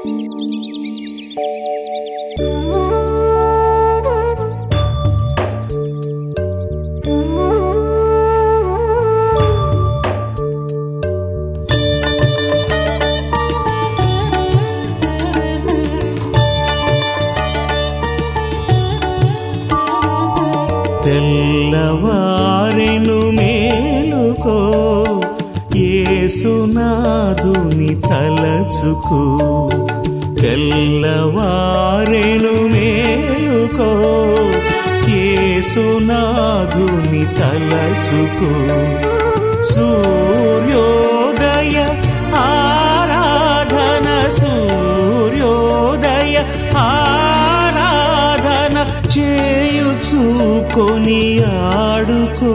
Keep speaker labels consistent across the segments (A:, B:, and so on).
A: తెల్లవారెను మేలుకో యేసునాదుని తలచుకో తెల్లవారెను మేలుకో యేసునాదుని తలచుకో సూర్యోదయ ఆరాధన సూర్యోదయ ఆరాధన చేయుచు కొని ఆడుకో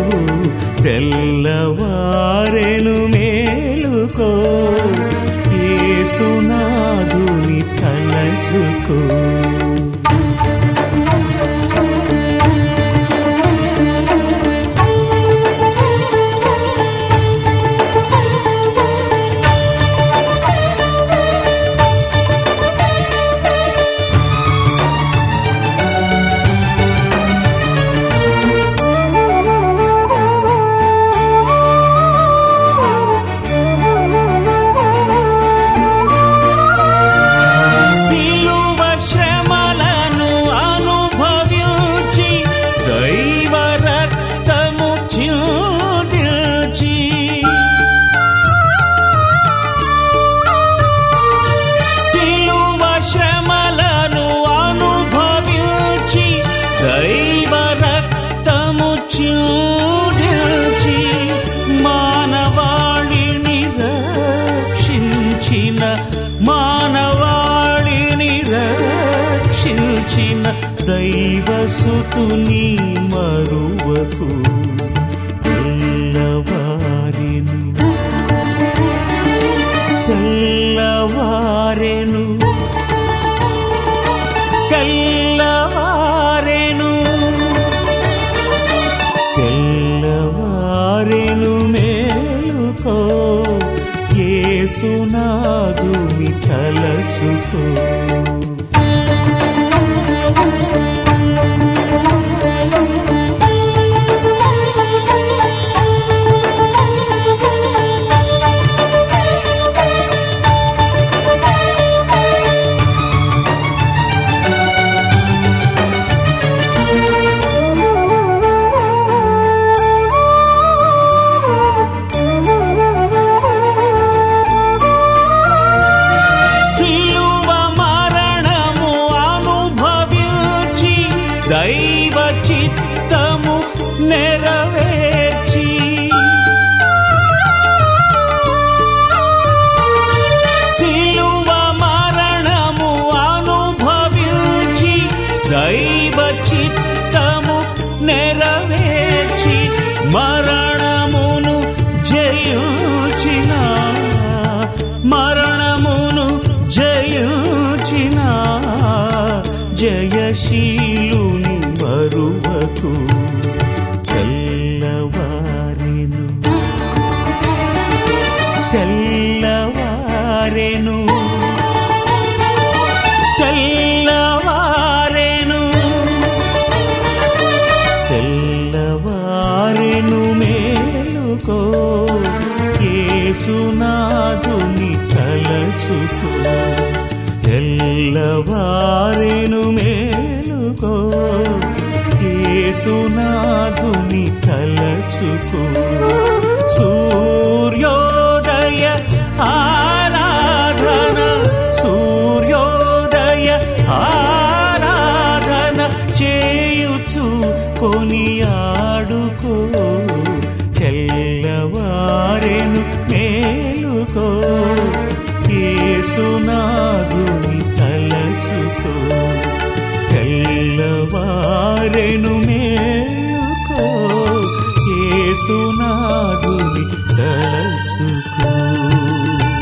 A: తెల్లవారెను మేలుకో ఏసునాదుని తలచుకో సిలువ శ్రమలను అనుభవించి దైవ రక్తము చిందించి సిలువ శ్రమలను అనుభవించి దైవ రక్తము చిందించి మానవాళిని రక్షించిన మానవాళిని రక్షించిన దైవసుతుని మరువకు తెల్లవారెను తెల్లవారెను తెల్లవారెను తెల్లవారెను మేలుకో యేసునాదుని తలచుకో సిలువ మరణము అనుభవించి దైవ చిత్తము నెరవేర్చి సిలువ మరణము అనుభవించి దైవ చిత్తము నెరవేర్చి మరణమును జయించిన మరణమును జయించిన జయశీలుని మరువకు తెల్లవారెను తెల్లవారెను తెల్లవారెను తెల్లవారెను మేలుకో యేసునాథుని తలచుకో తెల్లవారెను మేలుకో యేసునాథుని తలచుకో సూర్యోదయ ఆరాధన సూర్యోదయ ఆరాధన చేయుచు కొని ఆడుకో తెల్లవారెను మేలుకో యేసునాథుని తలచుకో తెల్లవారెను మేలుకో యేసునాథుని తలచుకో